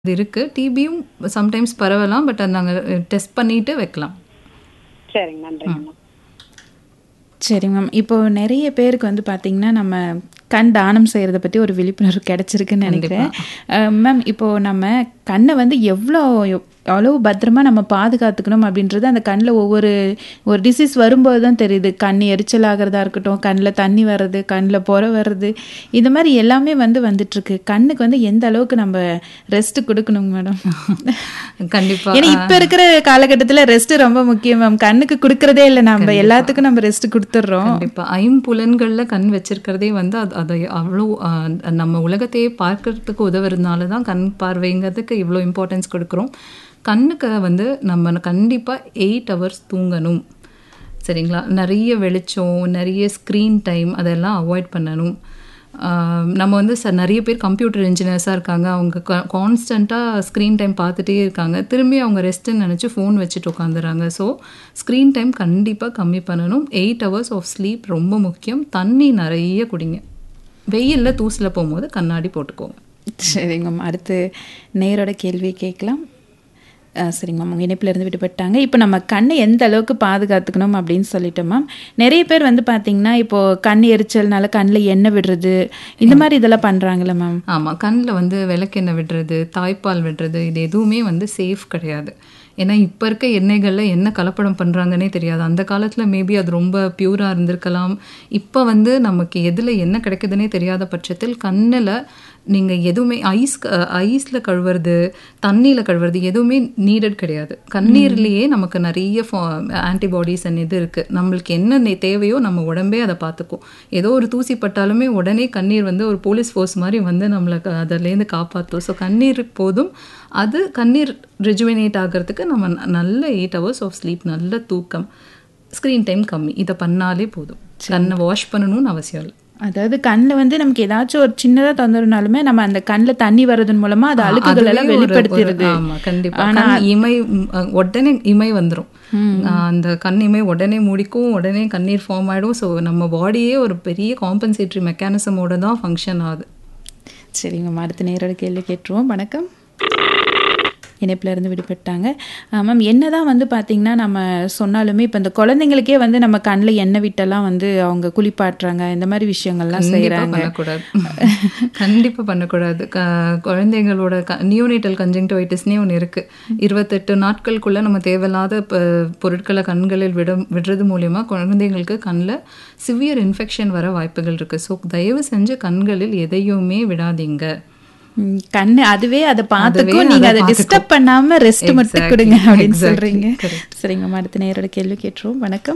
இது இருக்கு. டிபியும் sometimes பரவலாம். But அது நாங்க டெஸ்ட் பண்ணிட்டு வைக்கலாம். சரிங்க. நன்றிங்கம்மா. சரிங்க மேம். இப்போ நெறைய பேருக்கு வந்து பார்த்தீங்கன்னா, நம்ம கண் தானம் செய்றத பத்தி ஒரு விழிப்புணர்வு கிடைச்சிருக்குன்னு கண்டிப்பா. நெனைக்கிறேன். அ மேம் இப்போ நம்ம கண்ண வந்து எவ்ளோ எவ்வளோ பத்திரமா நம்ம பாதுகாத்துக்கணும் அப்படின்றது அந்த கண்ல ஒவ்வொரு ஒரு டிசீஸ் வரும்போது தான் தெரியுது. கண் எரிச்சல் ஆகுறதா இருக்கட்டும், கண்ல தண்ணி வர்றது, கண்ல பொற வர்றது, இந்த மாரி எல்லாமே வந்து வந்துட்டுருக்கு. கண்ணுக்கு வந்து எந்த அளவுக்கு நம்ம ரெஸ்ட் குடுக்கணுங்க மேடம்? கண்டிப்பா. ஏன்னா இப்ப இருக்கிற காலகட்டத்துல ரெஸ்ட் ரொம்ப முக்கியம் மேம். கண்ணுக்கு குடுக்குறதே இல்ல நம்ம. கண்டிப்பா. எல்லாத்துக்கும் நம்ம ரெஸ்ட் குடுத்துடுறோம். கண்டிப்பா. ஐம்புலன்கள்ல கண் வச்சிருக்கிறதே வந்து அது அது அவ்வளோ அ நம்ம உலகத்தையே பார்க்கறதுக்கு உதவுறதுனால தான் கண் பார்வைங்கிறதுக்கு இவ்வளோ இம்பார்ட்டன்ஸ் குடுக்குறோம். கண்ணுக்கு வந்து நம்ம கண்டிப்பா 8 ஹவர்ஸ் தூங்கணும். சரிங்களா? நெறைய வெளிச்சம், நெறைய ஸ்க்ரீன் டைம் அதெல்லாம் அவாய்ட் பண்ணணும். ஆ நம்ம வந்து ச நெறைய பேர் கம்ப்யூட்டர் இன்ஜினியர்ஸா இருக்காங்க. அவங்க க கான்ஸ்டன்ட்டா ஸ்க்ரீன் டைம் பார்த்துட்டே இருக்காங்க. திரும்பி அவங்க ரெஸ்ட்டுன்னு நெனச்சு ஃபோன் வச்சுட்டு உட்காந்துர்றாங்க. ஸோ ஸ்க்ரீன் டைம் கண்டிப்பா கம்மி பண்ணணும். 8 ஹவர்ஸ் ஆஃப் ஸ்லீப் ரொம்ப முக்கியம். தண்ணி நெறைய குடிங்க. வெயில்ல தூசுல போம்போது கண்ணாடி போட்டுக்கோங்க. சரிங்க மேம். அடுத்து நேயரோட கேள்விய கேட்கலாம். அ சரிங்க மேம். உங்க இணைப்புல இருந்து விடுபட்டாங்க. இப்போ நம்ம கண்ண எந்த அளவுக்கு பாதுகாத்துக்கணும் அப்படின்னு சொல்லிட்டோம் மேம். நெறைய பேர் வந்து பார்த்தீங்கன்னா, இப்போ கண் எரிச்சல்னால கண்ல எண்ணெய் விடுறது, இந்த மாரி இதெல்லாம் பண்றாங்கல்ல மேம்? ஆமா. கண்ல வந்து விளக்கெண்ணெய் விடுறது, தாய்ப்பால் விடுறது இது எதுவுமே வந்து சேஃப் கிடையாது. ஏன்னா இப்ப இருக்க எண்ணெய்கள்ல என்ன கலப்படம் பண்றாங்கன்னே தெரியாது. அந்த காலத்துல மேபி அது ரொம்ப பியூரா இருந்திருக்கலாம். இப்ப வந்து நமக்கு எதுல என்ன கிடைக்குதுன்னே தெரியாத பட்சத்தில் கண்ணுல நீங்க எதுவுமே ஐஸ் ஐஸ்ல கழுவுறது, தண்ணீல கழுவுறது எதுவுமே நீடட் கிடையாது. கண்ணீர்லயே நமக்கு நெறைய ஃபா ஆன்டிபாடிஸ் அண்ட் இது இருக்கு. நம்மளுக்கு என்ன நே தேவையோ நம்ம உடம்பே அத பார்த்துக்கும். ஏதோ ஒரு தூசி பட்டாலுமே உடனே கண்ணீர் வந்து ஒரு போலீஸ் ஃபோர்ஸ் மாரி வந்து நம்மள க அதுலேருந்து காப்பாத்தும். ஸோ கண்ணீர் போதும். அது கண்ணீர் ரெஜுவினேட் ஆகுறதுக்கு நம்ம ந நல்ல 8 ஹவர்ஸ் ஆஃப் ஸ்லீப், நல்ல தூக்கம், ஸ்க்ரீன் டைம் கம்மி. இத பண்ணாலே போதும். கண்ண வாஷ் பண்ணணும்னு அவசியம் இல்ல. அதாவது கண்ல வந்து நமக்கு ஏதாச்சும் ஒரு சின்னதா தொந்தரவுனாலுமே நம்ம அந்த கண்ல தண்ணி வர்றதன் மூலமா அது ஆ, அழுக்குகள் எல்லாம் அதுவே ஒரு- ஒரு- வெளிப்படுத்திருது. ஆமா கண்டிப்பா. ஆனா கண் இமை ம், அ, உடனே இமை வந்துரும். ஆ, அந்த கண் இமை உடனே மூடிக்கும். உடனே கண்ணீர் ஃபார்ம் ஆயிடும். ஸோ நம்ம பாடியே ஒரு பெரிய காம்பன்சேட்டரி மெக்கானிசமோட தான் ஃபங்க்ஷன் ஆகுது. சரிங்க மேம். அடுத்த நேயரோட கேள்வி கேட்டுருவோம். வணக்கம். இணைப்புல இருந்து விடுபட்டாங்க. அ மேம் என்னதான் வந்து பார்த்தீங்கன்னா, நம்ம சொன்னாலுமே இப்ப இந்த குழந்தைங்களுக்கே வந்து நம்ம கண்ல எண்ணெய் விட்டெல்லாம் வந்து அவங்க குளிப்பாட்டுறாங்க. இந்த மாரி விஷயங்கள்லாம் கண்டிப்பா செய்றாங்க. பண்ணக்கூடாது. கண்டிப்பா பண்ணக்கூடாது. க குழந்தைங்களோட க நியோனேட்டல் கன்ஜங்டிவைட்டிஸ்னே ஒண்ணு இருக்கு. 28 நாட்களுக்குள்ள நம்ம தேவையில்லாத ப பொருட்கள கண்களில் விட விடுறது மூலியமா குழந்தைங்களுக்கு கண்ல சிவியர் இன்ஃபெக்ஷன் வர வாய்ப்புகள் இருக்கு. ஸோ தயவு செஞ்சு கண்களில் எதையுமே விடாதீங்க. ம், கண்ணு அதுவே அத அதுவே பார்த்துக்கும். நீங்க அத அத டிஸ்டர்ப் பார்த்துக்கும். பண்ணாம ரெஸ்ட் மட்டும் Exactly, குடுங்க அப்படின்னு exactly. சொல்றீங்க. Correct. சரிங்க மேம். அடுத்த நேயரோட கேள்வி கேட்டுருவோம். வணக்கம்.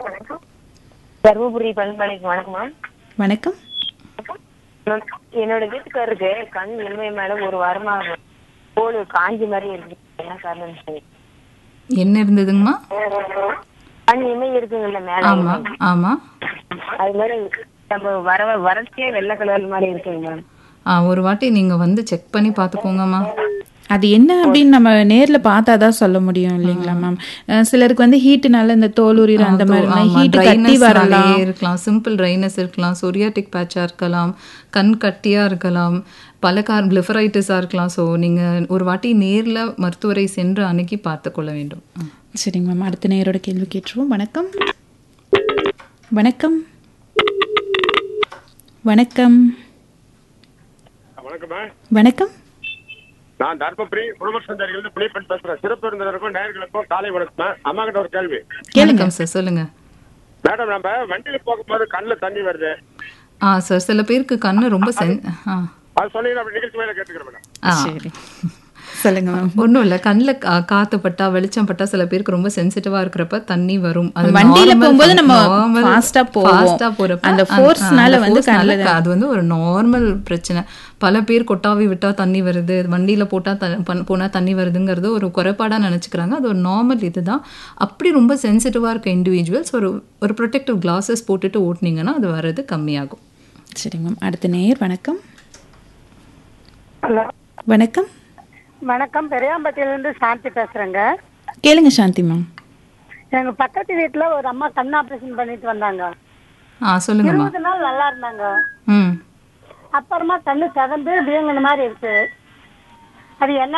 தருமபுரி பல்மலைக்கு வணக்கம்மா. வணக்கம். என்னோட வீட்டுக்காரருக்கு கண் இளமை மேல ஒரு வாரமா தோல் காஞ்சி மாதிரி இருக்கு. என்ன காரணம் சொல்லி. என்ன இருந்ததுங்கம்மா? கண் இமை இருக்குங்கல்ல மேல ஆமா, இமை. ஆமா. அது மாதிரி நம்ம வர வறட்சியே வெள்ளை கலர் மாதிரி இருக்குங்க மேம். ஆ, ஒரு வாட்டி நீங்க வந்து செக் பண்ணி பார்த்துக்கோங்கம்மா. அது என்ன அப்படின்னு நம்ம நேர்ல பார்த்தா தான் சொல்ல முடியும் இல்லைங்களா மேம்? அ சிலருக்கு வந்து ஹீட்னால இந்த தோல் உரியிற அந்த ஆமா, மாதிரி ஹீட் கட்டி dryness வரலாம். நாலேயே இருக்கலாம் சிம்பிள் ட்ரைனஸ் இருக்கலாம் சொரியாட்டிக் பேட்சா இருக்கலாம் கண் கட்டியா இருக்கலாம் பலகார் பிளிஃபரைட்டிஸா இருக்கலாம் ஸோ நீங்க ஒரு வாட்டி நேர்ல மருத்துவரை சென்று அணுகி பார்த்து கொள்ள வேண்டும் ம். சரிங்க மேம். அடுத்த நேயரோட கேள்வி கேட்டுருவோம். வணக்கம். வணக்கம். வணக்கம். வணக்கம்மா வணக்கம். நான் தர்மபுரி குடும்ப சந்தரிலிருந்து புலிப்பன் பேசுறேன் சிறப்பு விருந்தினருக்கும் நேயர்களுக்கும் காலை வணக்கம் அம்மா கிட்ட ஒரு கேள்வி கேளுங்க. வணக்கம் சார் சொல்லுங்க மேடம் நம்ம வண்டியில போகும்போது கண்ணுல தண்ணி வருது ஆ சார் சில பேருக்கு கண்ணு ரொம்ப சென் ஆ அது சொன்னீங்கன்னா அப்படி நிகழ்ச்சி மேல கேட்டுக்கிறேன் மேடம் ஆ சரி. சொல்லுங்க மேம். ஒன்றும் இல்லை கண்ணில் காற்று பட்டா வெளிச்சம் பட்டா சில பேருக்கு ரொம்ப சென்சிட்டிவாக இருக்கிறப்ப தண்ணி வரும் அது வண்டியில normal போகும்போது நம்ம normal fast ஆ போவோம். fast ஆ போறப்ப அந்த அந்த- force-னால அந்த வந்து force-னால கண்ணுல அது வந்து ஒரு நார்மல் பிரச்சனை பல பேர் கொட்டாவி விட்டா தண்ணி வருது வண்டியில போட்டா த பண்- போனா தண்ணி வருதுங்கிறது ஒரு குறைபாடா நினைச்சுக்கிறாங்க அது ஒரு நார்மல் இதுதான் அப்படி ரொம்ப சென்சிட்டிவா இருக்க இண்டிவிஜுவல்ஸ் ஒரு ஒரு ப்ரொடெக்டிவ் கிளாஸஸ் போட்டுட்டு ஓட்டுனீங்கன்னா அது வர்றது கம்மியாகும் சரிங்க மேம். அடுத்த நேயர் வணக்கம். ஹலோ வணக்கம். வணக்கம் பெரியாம்பட்டியிலேருந்து சாந்தி பேசுறேங்க கேளுங்க சாந்தி மேம். எங்க பக்கத்து வீட்டுல ஒரு அம்மா கண் ஆபரேஷன் பண்ணிட்டு வந்தாங்க ஆ சொல்லுங்கம்மா இருபது நாள் நல்லா இருந்தாங்க ம் அப்புறமா கண்ணு செவந்து வீங்கின மாதிரி இருக்கு அது என்ன